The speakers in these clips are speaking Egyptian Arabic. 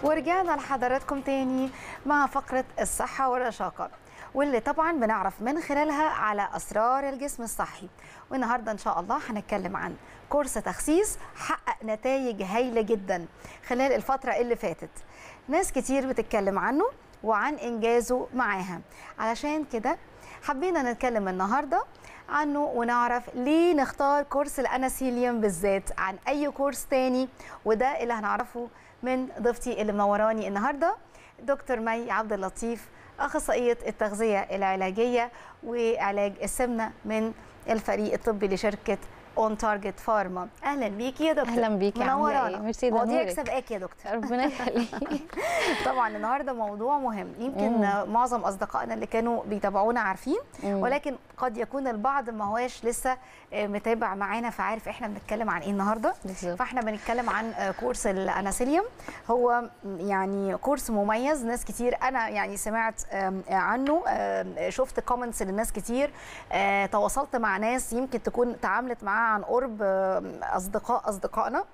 ورجعنا لحضراتكم تاني مع فقرة الصحة والرشاقة واللي طبعا بنعرف من خلالها على أسرار الجسم الصحي والنهاردة إن شاء الله هنتكلم عن كورس تخسيس حقق نتائج هايلة جدا خلال الفترة اللي فاتت ناس كتير بتتكلم عنه وعن إنجازه معاها علشان كده حبينا نتكلم النهارده عنه ونعرف ليه نختار كورس الاناسيليوم بالذات عن اي كورس تاني وده اللي هنعرفه من ضيفتي اللي منوراني النهارده دكتور مي عبد اللطيف اخصائيه التغذيه العلاجيه وعلاج السمنه من الفريق الطبي لشركه اون تارجت فارما اهلا بيكي يا دكتور اهلا بيكي عامله ايه منورانا ميرسي ده مواضيعك نورك سابقاك يا دكتور ربنا يخليكي طبعا النهارده موضوع مهم يمكن مم. معظم اصدقائنا اللي كانوا بيتابعونا عارفين مم. ولكن قد يكون البعض ما هواش لسه آه، متابع معانا فعارف احنا بنتكلم عن ايه النهارده بالظبط فاحنا بنتكلم عن آه، كورس الاناسيليوم هو يعني كورس مميز ناس كتير انا يعني سمعت آم، عنه آم، شفت كومنتس للناس كتير آه، تواصلت مع ناس يمكن تكون تعاملت معاه عن قرب آم، اصدقاء اصدقائنا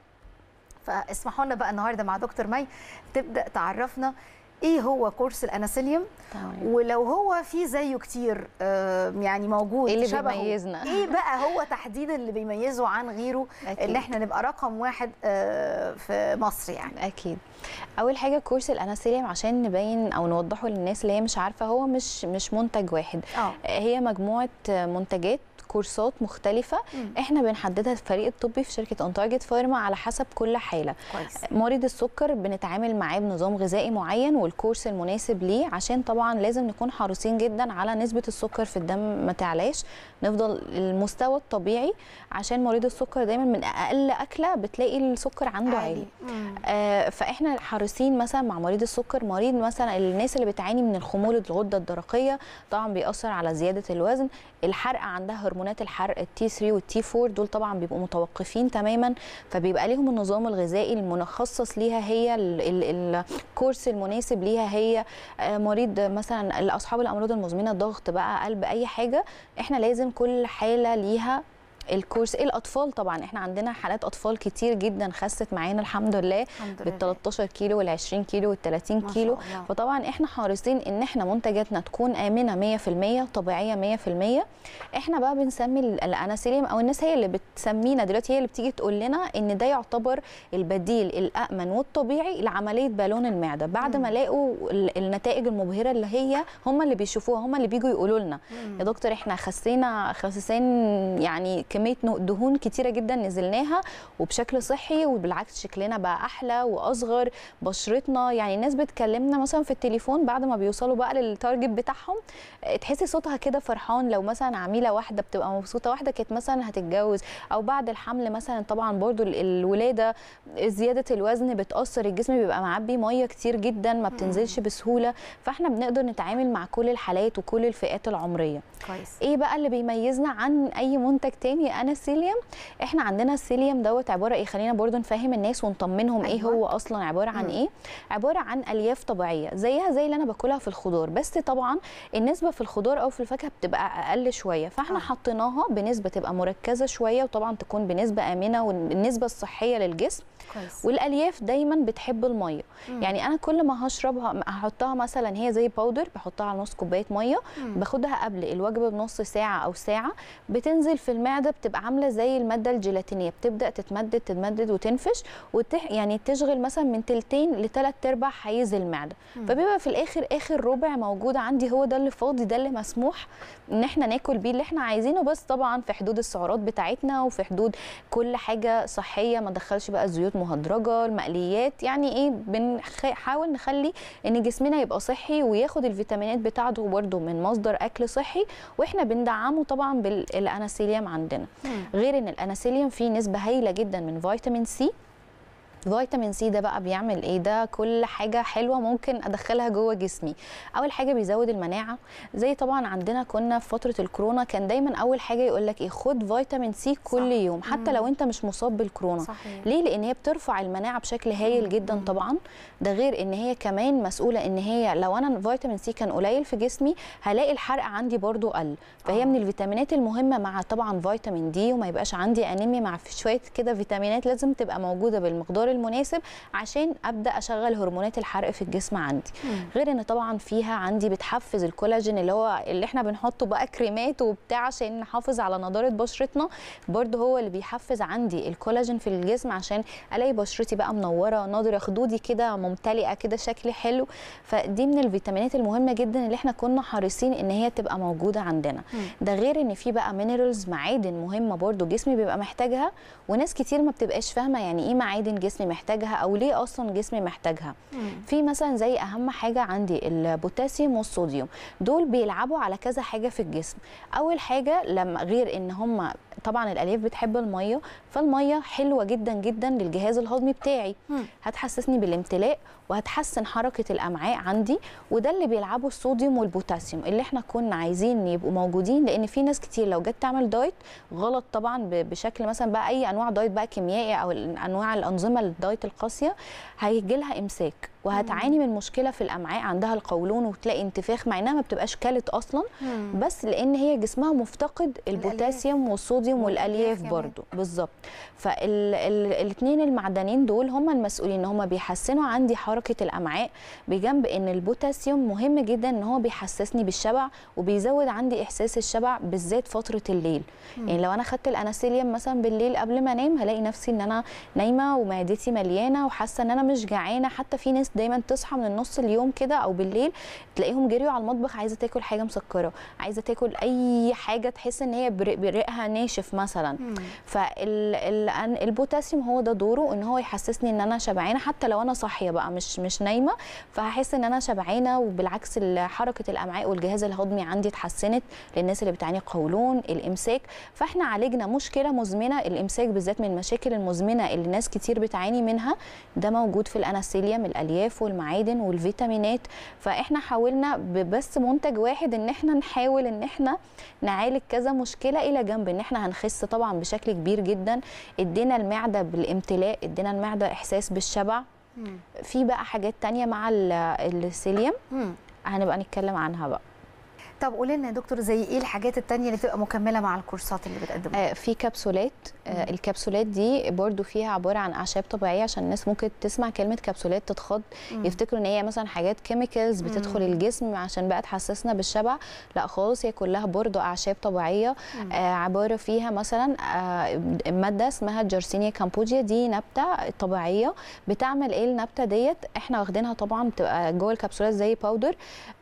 فاسمحوا لنا بقى النهارده مع دكتور مي تبدا تعرفنا ايه هو كورس الاناسيليوم تمام ولو هو في زيه كتير آه، يعني موجود ايه اللي شبهه بيميزنا؟ ايه بقى هو تحديدا اللي بيميزه عن غيره أكيد. اللي احنا نبقى رقم واحد آه، في مصر يعني اكيد اول حاجه كورس الاناسيليوم عشان نبين او نوضحه للناس اللي هي مش عارفه هو مش مش منتج واحد اه هي مجموعه منتجات كورسات مختلفة مم. احنا بنحددها في الفريق الطبي في شركة اون تارجت فارما على حسب كل حالة كويس مريض السكر بنتعامل معاه بنظام غذائي معين والكورس المناسب ليه عشان طبعا لازم نكون حريصين جدا على نسبة السكر في الدم ما تعلاش نفضل المستوى الطبيعي عشان مريض السكر دايما من اقل اكله بتلاقي السكر عنده عالي مم. آه، فاحنا حريصين مثلا مع مريض السكر مريض مثلا الناس اللي بتعاني من الخمول الغده الدرقيه طبعا بيأثر على زياده الوزن الحرق عندها هرمونات الحرق التي 3 والتي 4 دول طبعا بيبقوا متوقفين تماما فبيبقى ليهم النظام الغذائي المخصص ليها هي ال- ال- الكورس المناسب ليها هي آه، مريض مثلا اصحاب الامراض المزمنه ضغط بقى قلب اي حاجه احنا لازم كل حاله ليها الكورس الاطفال طبعا احنا عندنا حالات اطفال كتير جدا خست معانا الحمد لله الحمد بال لله 13 كيلو وال 20 كيلو وال 30 ما شاء كيلو الله. فطبعا احنا حريصين ان احنا منتجاتنا تكون امنه 100% طبيعيه 100% احنا بقى بنسمي ال- الاناسيليوم او الناس هي اللي بتسمينا دلوقتي هي اللي بتيجي تقول لنا ان ده يعتبر البديل الامن والطبيعي لعمليه بالون المعده بعد ما لاقوا ال- النتائج المبهره اللي هي هم اللي بيشوفوها هم اللي بيجوا يقولوا لنا يا دكتور احنا خسينا خسسان يعني كميه نو- دهون كتيره جدا نزلناها وبشكل صحي وبالعكس شكلنا بقى احلى واصغر بشرتنا يعني الناس بتكلمنا مثلا في التليفون بعد ما بيوصلوا بقى للتارجت بتاعهم اه، تحسي صوتها كده فرحان لو مثلا عميله واحده بتبقى مبسوطه واحده كانت مثلا هتتجوز او بعد الحمل مثلا طبعا برضو ال- الولاده زياده الوزن بتاثر الجسم بيبقى معبي ميه كتير جدا ما بتنزلش بسهوله فاحنا بنقدر نتعامل مع كل الحالات وكل الفئات العمريه كويس ايه بقى اللي بيميزنا عن اي منتج تاني انا السيليوم احنا عندنا السيليوم دوت عباره ايه خلينا برضو نفهم الناس ونطمنهم ايه أيوة. هو اصلا عباره عن مم. ايه عباره عن الياف طبيعيه زيها زي اللي انا باكلها في الخضار بس طبعا النسبه في الخضار او في الفاكهه بتبقى اقل شويه فاحنا آه. حطيناها بنسبه تبقى مركزه شويه وطبعا تكون بنسبه امنه والنسبه الصحيه للجسم كويس والالياف دايما بتحب الميه مم. يعني انا كل ما هشربها هحطها مثلا هي زي باودر بحطها على نص كوبايه ميه مم. باخدها قبل الوجبه بنص ساعه او ساعه بتنزل في المعده بتبقى عامله زي الماده الجيلاتينيه بتبدا تتمدد تتمدد وتنفش وتح يعني تشغل مثلا من تلتين لثلاث ارباع حيز المعده مم. فبيبقى في الاخر اخر ربع موجود عندي هو ده اللي فاضي ده اللي مسموح ان احنا ناكل بيه اللي احنا عايزينه بس طبعا في حدود السعرات بتاعتنا وفي حدود كل حاجه صحيه ما ندخلش بقى زيوت مهدرجه المقليات يعني ايه بنحاول نخلي ان جسمنا يبقى صحي وياخد الفيتامينات بتاعته برده من مصدر اكل صحي واحنا بندعمه طبعا بالاناسيليوم عندنا مم. غير ان الاناسيليوم فيه نسبه هائله جدا من فيتامين سي فيتامين سي ده بقى بيعمل ايه ده كل حاجه حلوه ممكن ادخلها جوه جسمي اول حاجه بيزود المناعه زي طبعا عندنا كنا في فتره الكورونا كان دايما اول حاجه يقول لك ايه خد فيتامين سي كل صح. يوم حتى مم. لو انت مش مصاب بالكورونا صحيح ليه لان هي بترفع المناعه بشكل هايل جدا مم. طبعا ده غير ان هي كمان مسؤوله ان هي لو انا فيتامين سي كان قليل في جسمي هلاقي الحرق عندي برضو قل فهي آه. من الفيتامينات المهمه مع طبعا فيتامين دي وما يبقاش عندي انيميا مع في شويه كده فيتامينات لازم تبقى موجوده بالمقدار المسار المناسب عشان ابدا اشغل هرمونات الحرق في الجسم عندي مم. غير ان طبعا فيها عندي بتحفز الكولاجين اللي هو اللي احنا بنحطه بقى كريمات وبتاع عشان نحافظ على نضاره بشرتنا برضه هو اللي بيحفز عندي الكولاجين في الجسم عشان الاقي بشرتي بقى منوره ناضره خدودي كده ممتلئه كده شكلي حلو فدي من الفيتامينات المهمه جدا اللي احنا كنا حريصين ان هي تبقى موجوده عندنا مم. ده غير ان في بقى مينرالز معادن مهمه برضو جسمي بيبقى محتاجها وناس كتير ما بتبقاش فاهمه يعني ايه معادن جسمي محتاجها او ليه اصلا جسمي محتاجها مم. في مثلا زي اهم حاجه عندي البوتاسيوم والصوديوم دول بيلعبوا على كذا حاجه في الجسم اول حاجه لما غير ان هم طبعا الالياف بتحب الميه فالميه حلوه جدا جدا للجهاز الهضمي بتاعي مم. هتحسسني بالامتلاء وهتحسن حركه الامعاء عندي وده اللي بيلعبه الصوديوم والبوتاسيوم اللي احنا كنا عايزين يبقوا موجودين لان في ناس كتير لو جت تعمل دايت غلط طبعا ب- بشكل مثلا بقى اي انواع دايت بقى كيميائي او انواع الانظمه الدايت القاسيه هيجي لها امساك وهتعاني من مشكله في الامعاء عندها القولون وتلاقي انتفاخ مع انها ما بتبقاش كلت اصلا مم. بس لان هي جسمها مفتقد البوتاسيوم والصوديوم والألياف والالياف كمان. برضو بالظبط فالاثنين المعدنين دول هم المسؤولين ان هم بيحسنوا عندي حركه الامعاء بجنب ان البوتاسيوم مهم جدا ان هو بيحسسني بالشبع وبيزود عندي احساس الشبع بالذات فتره الليل يعني لو انا خدت الاناسيليوم مثلا بالليل قبل ما انام هلاقي نفسي ان انا نايمه ومعدتي مليانه وحاسه ان انا مش جعانه حتى في ناس دايما تصحى من النص اليوم كده او بالليل تلاقيهم جريوا على المطبخ عايزه تاكل حاجه مسكره عايزه تاكل اي حاجه تحس ان هي برق- برقها ناشف مثلا مم. فالبوتاسيوم هو ده دوره ان هو يحسسني ان انا شبعانه حتى لو انا صاحيه بقى مش مش نايمه فهحس ان انا شبعانه وبالعكس ال- حركه الامعاء والجهاز الهضمي عندي اتحسنت للناس اللي بتعاني قولون الامساك فاحنا عالجنا مشكله مزمنه الامساك بالذات من المشاكل المزمنه اللي ناس كتير بتعاني منها ده موجود في الاناسيليوم الالياف والمعادن والفيتامينات فاحنا حاولنا ببس منتج واحد ان احنا نحاول ان احنا نعالج كذا مشكله الى جنب ان احنا هنخس طبعا بشكل كبير جدا ادينا المعده بالامتلاء ادينا المعده احساس بالشبع مم. في بقى حاجات تانية مع ال- السيليوم مم. هنبقى نتكلم عنها بقى طب قولي لنا يا دكتور زي ايه الحاجات التانية اللي تبقى مكمله مع الكورسات اللي بتقدموها آه، في كبسولات آه، مم. الكبسولات دي برضو فيها عباره عن اعشاب طبيعيه عشان الناس ممكن تسمع كلمه كبسولات تتخض مم. يفتكروا ان هي مثلا حاجات كيميكالز بتدخل مم. الجسم عشان بقى تحسسنا بالشبع لا خالص هي كلها برضو اعشاب طبيعيه مم. آه عباره فيها مثلا آه ماده اسمها جارسينيا كامبوجيا دي نبته طبيعيه بتعمل ايه النبته ديت احنا واخدينها طبعا بتبقى جوه الكبسولات زي باودر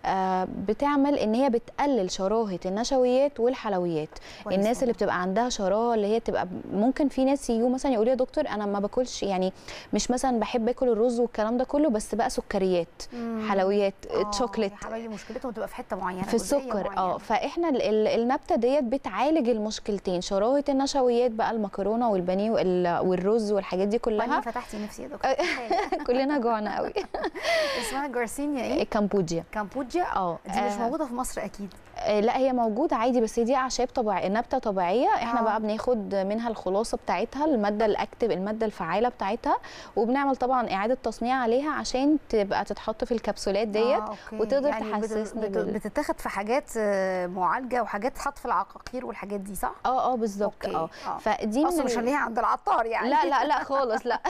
آه بتعمل ان هي بتقلل شراهه النشويات والحلويات كويس الناس اللي والله. بتبقى عندها شراهه اللي هي تبقى ممكن في ناس يجوا مثلا يقولوا يا دكتور انا ما باكلش يعني مش مثلا بحب اكل الرز والكلام ده كله بس بقى سكريات مم. حلويات آه، شوكليت يا حبايبي مشكلتهم تبقى في حته معينه في جزئية السكر اه معينة. فاحنا ال- ال- النبته ديت بتعالج المشكلتين شراهه النشويات بقى المكرونه والبانيه وال- والرز والحاجات دي بعدين كلها فتحتي نفسي يا دكتور تخيلي. كلنا جوعنا قوي اسمها جارسينيا ايه كامبوجيا كامبوجيا اه دي مش آه، موجوده في مصر اكيد آه، لا هي موجوده عادي بس هي دي اعشاب طبيعيه نبته طبيعيه احنا آه. بقى بناخد منها الخلاصه بتاعتها الماده الاكتف الماده الفعاله بتاعتها وبنعمل طبعا اعاده تصنيع عليها عشان تبقى تتحط في الكبسولات ديت آه، أوكي. وتقدر يعني بت- تحسسني بت- بال- بتتاخد في حاجات آه، معالجه وحاجات تحط في العقاقير والحاجات دي صح؟ اه اه بالظبط أوكي. اه آه. فدي من اصلا مش ال- هنلاقيها عند العطار يعني لا لا لا خالص لا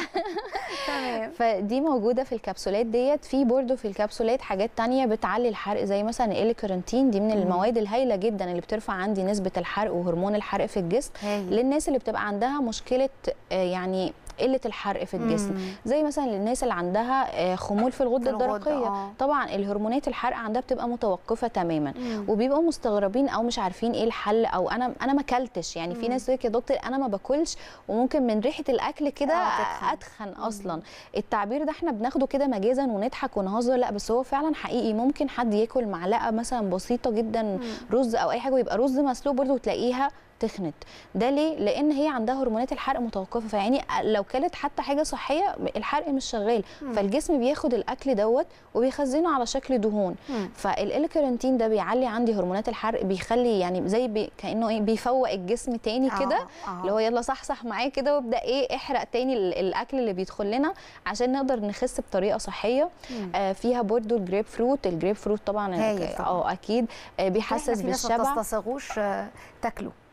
تمام فدي موجوده في الكبسولات ديت في برضو في الكبسولات حاجات تانية بتعلي الحرق زي مثلا الكارنتين دي من مم. المواد الهائله جدا اللي بترفع عندي نسبه الحرق وهرمون الحرق في الجسم هايل للناس اللي بتبقى عندها مشكله آه، يعني قله الحرق في الجسم مم. زي مثلا للناس اللي عندها آه، خمول في الغده في الغدة، الدرقيه آه. طبعا الهرمونات الحرق عندها بتبقى متوقفه تماما مم. وبيبقوا مستغربين او مش عارفين ايه الحل او انا انا ما اكلتش يعني في مم. ناس تقول لك يا دكتور انا ما باكلش وممكن من ريحه الاكل كده آه، تتخن. اتخن اصلا التعبير ده احنا بناخده كده مجازا ونضحك ونهزر لا بس هو فعلا حقيقي ممكن حد ياكل معلقه مثلا بسيطه جدا رز او اي حاجه ويبقى رز مسلوق برضه وتلاقيها تخنت ده ليه لان هي عندها هرمونات الحرق متوقفه فيعني لو كلت حتى حاجه صحيه الحرق مش شغال مم. فالجسم بياخد الاكل دوت وبيخزنه على شكل دهون مم. فالالكارنتين ده بيعلي عندي هرمونات الحرق بيخلي يعني زي بي كانه ايه بيفوق الجسم تاني آه، كده آه. اللي هو يلا صحصح معاه كده وابدا ايه احرق تاني ال- الاكل اللي بيدخل لنا عشان نقدر نخس بطريقه صحيه مم. آه فيها برضو الجريب فروت الجريب فروت طبعا هايل طبعاً. اه اكيد آه إحنا بيحسس في ناس ما بالشبع بتستصغوش آه، تاكلوا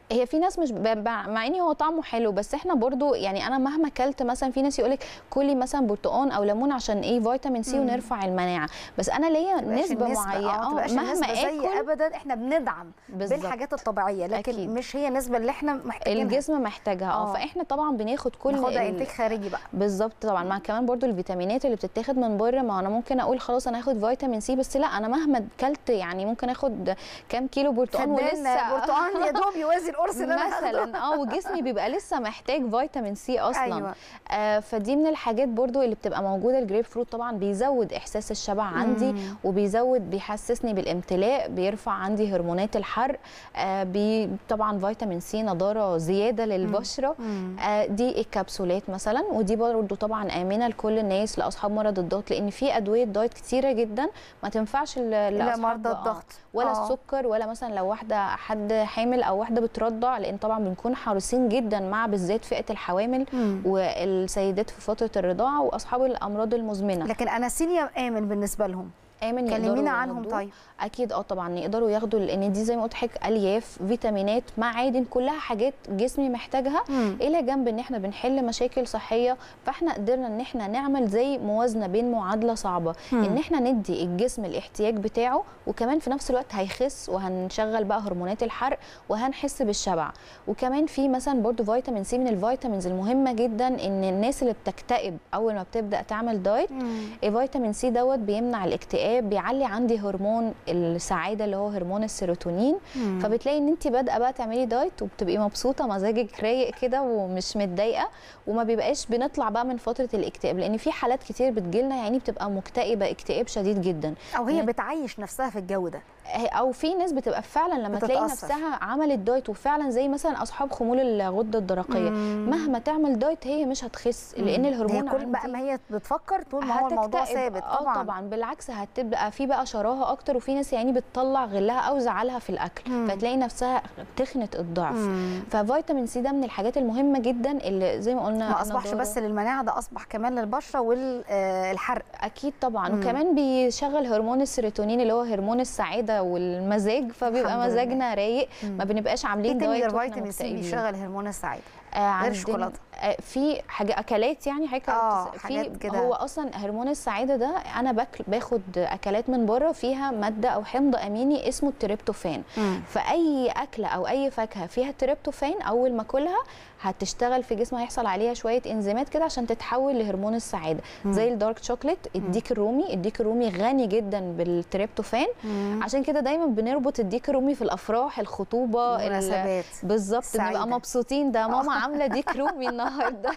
هي في ناس مش ب- ب- مع ان هو طعمه حلو بس احنا برضو يعني انا مهما اكلت مثلا في ناس يقولك كلي مثلا برتقان او ليمون عشان ايه فيتامين سي مم. ونرفع المناعه بس انا ليا تبقاش نسبه النسبة- معينه اه تبقاش مهما النسبة زي اكل ابدا احنا بندعم بالظبط. بالحاجات الطبيعيه لكن أكيد. مش هي النسبه اللي احنا محتاجينها الجسم محتاجها اه آه. فاحنا طبعا بناخد كل ناخدها ال- انتاج خارجي بقى بالظبط طبعا مع كمان برضو الفيتامينات اللي بتتاخد من بره ما انا ممكن اقول خلاص انا هاخد فيتامين سي بس لا انا مهما اكلت يعني ممكن اخد كام كيلو برتقال فدان ولسه برتقال يا دوب يوازي القرص اللي انا هاخده. مثلا اه وجسمي بيبقى لسه محتاج فيتامين سي اصلا أيوة. آه فدي من الحاجات برضو اللي بتبقى موجوده الجريب فروت طبعا بيزود احساس الشبع عندي مم. وبيزود بيحسسني بالامتلاء بيرفع عندي هرمونات الحرق آه بي طبعا فيتامين سي نضاره زياده للبشره مم. آه، دي الكبسولات مثلا ودي برضو طبعا امنه لكل الناس لاصحاب مرض الضغط لان في ادويه دايت كتيره جدا ما تنفعش ل- لا لاصحاب مرضى آه، الضغط ولا آه. السكر ولا مثلا لو واحده حد حامل او واحده بترضع لان طبعا بنكون حريصين جدا مع بالذات فئه الحوامل مم. والسيدات في فتره الرضاعه واصحاب الامراض المزمنه لكن اناسيليا امن بالنسبه لهم امن يقدروا كلمينا عنهم ياخدوه. طيب اكيد اه طبعا يقدروا ياخدوا لان دي زي ما قلت لحضرتك الياف فيتامينات معادن كلها حاجات جسمي محتاجها مم. الى جنب ان احنا بنحل مشاكل صحيه فاحنا قدرنا ان احنا نعمل زي موازنه بين معادله صعبه مم. ان احنا ندي الجسم الاحتياج بتاعه وكمان في نفس الوقت هيخس وهنشغل بقى هرمونات الحرق وهنحس بالشبع وكمان في مثلا برضو فيتامين سي من الفيتامينز المهمه جدا ان الناس اللي بتكتئب اول ما بتبدا تعمل دايت مم. الفيتامين سي دوت بيمنع الاكتئاب بيعلي عندي هرمون السعاده اللي هو هرمون السيروتونين مم. فبتلاقي ان انت بادئه بقى تعملي دايت وبتبقي مبسوطه مزاجك رايق كده ومش متضايقه وما بيبقاش بنطلع بقى من فتره الاكتئاب لان في حالات كتير بتجيلنا يعني بتبقى مكتئبه اكتئاب شديد جدا او هي إن- بتعيش نفسها في الجو ده او في ناس بتبقى فعلا لما تلاقي بتتأثر. نفسها عملت دايت وفعلا زي مثلا اصحاب خمول الغده الدرقيه مم. مهما تعمل دايت هي مش هتخس لان مم. الهرمون هي كل بقى عندي ما هي بتفكر طول ما هو الموضوع هتكتئب. ثابت اه طبعا طبعا بالعكس هتبقى في بقى شراهه اكتر وفي ناس يعني بتطلع غلها او زعلها في الاكل مم. فتلاقي نفسها تخنت الضعف مم. ففيتامين سي ده من الحاجات المهمه جدا اللي زي ما قلنا ما اصبحش النضارة. بس للمناعه ده اصبح كمان للبشره والحرق اكيد طبعا مم. وكمان بيشغل هرمون السيروتونين اللي هو هرمون السعاده والمزاج فبيبقى الحمد لله. مزاجنا رايق مم. ما بنبقاش ايه عاملين تاني دايت غير واحنا فيتامين سي مكتئبين. بيشغل هرمون السعاده آه عندنا- الشوكولاتة. آه في حاجه اكلات يعني حاجه آه، في حاجات كده. هو اصلا هرمون السعاده ده انا باكل باخد اكلات من بره فيها ماده او حمض اميني اسمه التريبتوفان مم. فاي اكله او اي فاكهه فيها تريبتوفان اول ما اكلها هتشتغل في جسمي هيحصل عليها شويه انزيمات كده عشان تتحول لهرمون السعاده مم. زي الدارك شوكليت الديك الرومي الديك الرومي غني جدا بالتريبتوفان مم. عشان كده دايما بنربط الديك الرومي في الافراح الخطوبه ال- المناسبات بالظبط السعيدة. بنبقى مبسوطين ده ماما عامله ديك رومي النهارده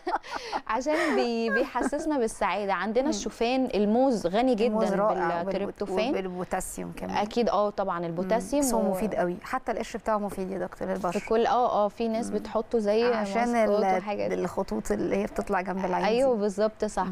عشان بي بيحسسنا بالسعاده عندنا الشوفان الموز غني الموز جدا رائع بالتريبتوفان بالبوتاسيوم كمان اكيد اه طبعا البوتاسيوم بس هو و- مفيد قوي حتى القشر بتاعه مفيد يا دكتور في للبشره كل اه اه في ناس بتحطه زي عشان ماسكات ال- وحاجات الخطوط اللي هي بتطلع جنب العين دي. ايوه بالظبط صح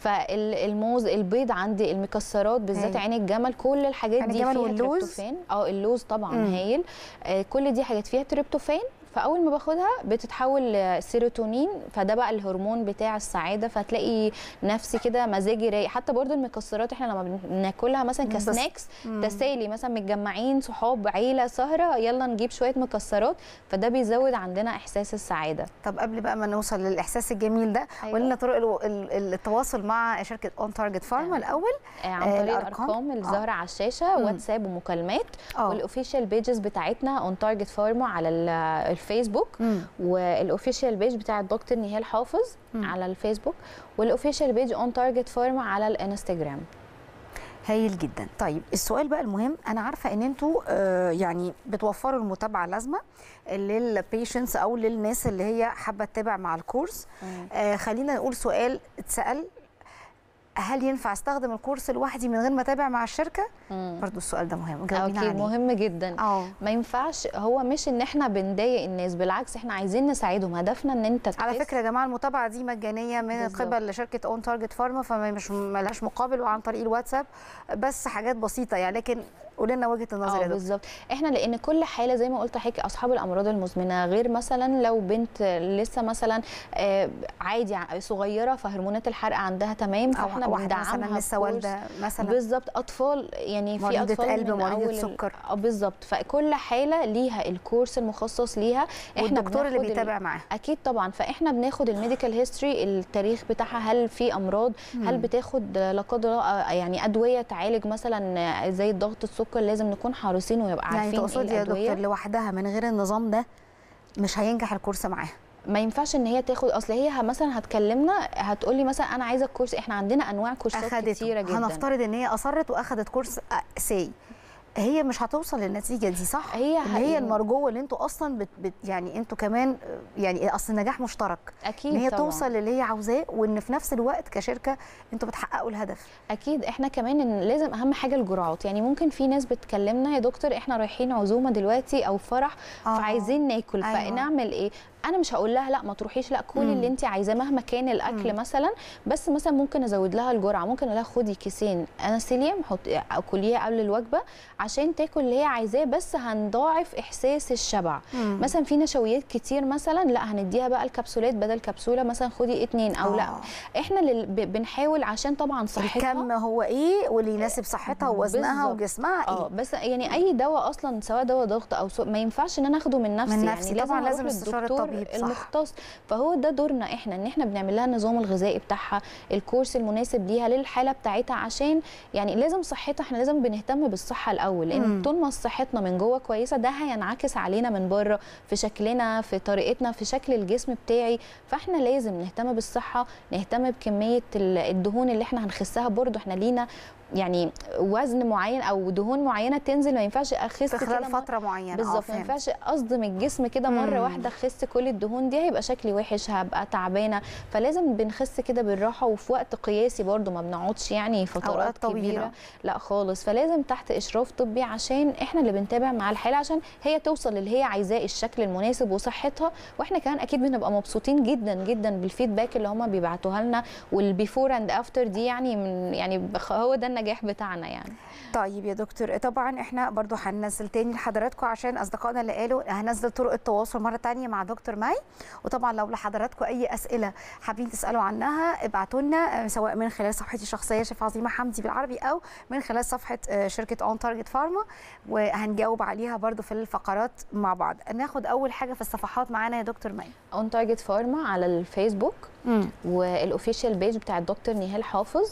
فالموز البيض عندي المكسرات بالذات هايل. عين الجمل كل الحاجات عين دي الجمل فيها واللوز؟ تريبتوفان اه اللوز طبعا مم. هايل آه كل دي حاجات فيها تريبتوفان فاول ما باخدها بتتحول لسيروتونين فده بقى الهرمون بتاع السعاده فتلاقي نفسي كده مزاجي رايق حتى برضو المكسرات احنا لما بناكلها مثلا بس- كسناكس مم. تسالي مثلا متجمعين صحاب عيله سهره يلا نجيب شويه مكسرات فده بيزود عندنا احساس السعاده طب قبل بقى ما نوصل للاحساس الجميل ده أيوة. قولي لنا طرق الو- ال- التواصل مع شركه اون تارجت فارما آه. الاول آه، عن آه، طريق الأرقام؟ الارقام اللي ظاهره على الشاشه مم. واتساب ومكالمات اه والاوفيشال بيجز بتاعتنا اون تارجت فارما على ال- الفيسبوك مم. والاوفيشال بيج بتاع الدكتور نهال حافظ مم. على الفيسبوك والاوفيشال بيج اون تارجت فارما على الانستجرام هايل جدا طيب السؤال بقى المهم انا عارفه ان انتوا آه يعني بتوفروا المتابعه اللازمه للبيشنتس او للناس اللي هي حابه تتابع مع الكورس آه خلينا نقول سؤال اتسال هل ينفع استخدم الكورس لوحدي من غير ما اتابع مع الشركه مم. برضو السؤال ده مهم جاوبينا اكيد عليه مهم جدا اه ما ينفعش هو مش ان احنا بنضايق الناس بالعكس احنا عايزين نساعدهم هدفنا ان انت على تخس. فكره يا جماعه المتابعه دي مجانيه من بالظبط. قبل شركه اون تارجت فارما فما مش ملهاش مقابل وعن طريق الواتساب بس حاجات بسيطه يعني لكن قولي لنا وجهه النظر اه يا دكتور بالظبط احنا لان كل حاله زي ما قلت لحضرتك اصحاب الامراض المزمنه غير مثلا لو بنت لسه مثلا آه، عادي ع- صغيره فهرمونات الحرق عندها تمام او فاحنا احنا واحده بندعمها مثلا لسه بكورس. والده مثلا بالظبط اطفال يعني في مريضة اطفال قلب، من مريضة أول- سكر. اه بالظبط فكل حاله ليها الكورس المخصص ليها احنا والدكتور اللي بناخد ال- بيتابع معاها اكيد طبعا فاحنا بناخد الميديكال هيستوري التاريخ بتاعها هل في امراض هل مم. بتاخد لا قدر الله آه، يعني ادويه تعالج مثلا زي الضغط السكر لازم نكون حريصين ونبقى يعني عارفين تقصدي ايه يا دكتور الادويه لوحدها من غير النظام ده مش هينجح الكورس معاها ما ينفعش ان هي تاخد اصل هي ه- مثلا هتكلمنا هتقولي مثلا انا عايزه الكورس احنا عندنا انواع كورسات كتيره اخدته جدا هنفترض ان هي اصرت واخدت كورس سي هي مش هتوصل للنتيجه دي صح هي اللي هي ه- المرجوه اللي انتوا اصلا بت بت يعني انتوا كمان آه، يعني اصل النجاح مشترك اكيد ان هي طبعا. توصل للي هي عاوزاه وان في نفس الوقت كشركه انتوا بتحققوا الهدف اكيد احنا كمان إن لازم اهم حاجه الجرعات يعني ممكن في ناس بتكلمنا يا دكتور احنا رايحين عزومه دلوقتي او فرح آه. فعايزين ناكل أيوة. فنعمل ايه انا مش هقول لها لا ما تروحيش لا كلي مم. اللي انت عايزاه مهما كان الاكل مم. مثلا بس مثلا ممكن ازود لها الجرعه ممكن اقول لها خدي كيسين انسولين حط كليها قبل الوجبه عشان تاكل اللي هي عايزاه بس هنضاعف احساس الشبع مم. مثلا في نشويات كتير مثلا لا هنديها بقى الكبسولات بدل كبسوله مثلا خدي اتنين او لا آه. احنا اللي ب- بنحاول عشان طبعا صحتها الكم هو ايه واللي يناسب صحتها ووزنها بالظبط. وجسمها اه ايه بس يعني اي دواء اصلا سواء دواء ضغط او سو... ما ينفعش ان انا اخده من نفسي من يعني نفسي. طبعاً أروح لازم استشارة للدكتور طبيب، صح. المختص فهو ده دورنا احنا ان احنا بنعمل لها النظام الغذائي بتاعها الكورس المناسب ليها للحاله بتاعتها عشان يعني لازم صحتها احنا لازم بنهتم بالصحه الاول لان مم. طول ما صحتنا من جوه كويسه ده هينعكس علينا من بره في شكلنا في طريقتنا في شكل الجسم بتاعي فاحنا لازم نهتم بالصحه نهتم بكميه ال- الدهون اللي احنا هنخسها برضو احنا لينا يعني وزن معين او دهون معينه تنزل ما ينفعش اخس في كده خلال مر- فتره معينه آه، بالظبط ما فهمت. ينفعش اصدم الجسم كده مره مم. واحده اخس كل الدهون دي هيبقى شكلي وحش هبقى تعبانه فلازم بنخس كده بالراحه وفي وقت قياسي برضو ما بنقعدش يعني فترات أوقات طويلة. كبيره لا خالص فلازم تحت اشراف طبي عشان احنا اللي بنتابع مع الحاله عشان هي توصل للي هي عايزاه الشكل المناسب وصحتها واحنا كمان اكيد بنبقى مبسوطين جدا جدا بالفيدباك اللي هم بيبعتوها لنا والبيفور اند افتر دي يعني من يعني بخ- هو ده النجاح بتاعنا يعني طيب يا دكتور طبعا احنا برضو هننزل تاني لحضراتكم عشان اصدقائنا اللي قالوا هنزل طرق التواصل مره تانية مع دكتور ماي وطبعا لو لحضراتكم اي اسئله حابين تسالوا عنها ابعتوا لنا آه، سواء من خلال صفحتي الشخصيه شيف عظيمه حمدي بالعربي او من خلال صفحه آه، شركه اون تارجت فارما وهنجاوب عليها برضو في الفقرات مع بعض ناخد اول حاجه في الصفحات معانا يا دكتور ماي اون تارجت فارما على الفيسبوك والاوفيشال بيج بتاع الدكتور نهال حافظ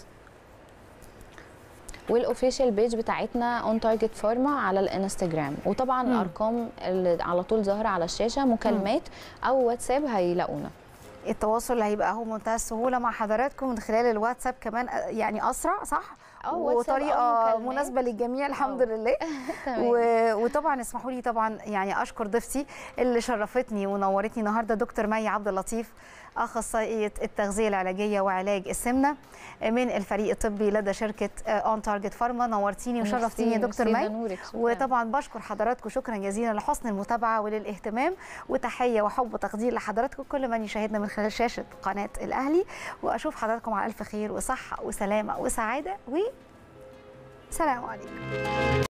والاوفيشال بيج بتاعتنا اون تارجت فارما على الانستجرام وطبعا مم. الارقام اللي على طول ظاهره على الشاشه مكالمات او واتساب هيلاقونا التواصل هيبقى هو منتهى السهوله مع حضراتكم من خلال الواتساب كمان آه، يعني اسرع صح أو واتساب أو وطريقه مكالمات. مناسبه للجميع الحمد أو. لله تمام. و... وطبعا اسمحوا لي طبعا يعني اشكر ضيفتي اللي شرفتني ونورتني النهارده دكتور مي عبد اللطيف اخصائيه التغذيه العلاجيه وعلاج السمنه من الفريق الطبي لدى شركه اون تارجت فارما نورتيني وشرفتيني يا ميرسي- دكتور ميرسي مي ده نورك، شكراً. وطبعا بشكر حضراتكم شكرا جزيلا لحسن المتابعه وللاهتمام وتحيه وحب وتقدير لحضراتكم كل من يشاهدنا من خلال شاشه قناه الاهلي واشوف حضراتكم على الف خير وصحه وسلامه وسعاده و سلام عليكم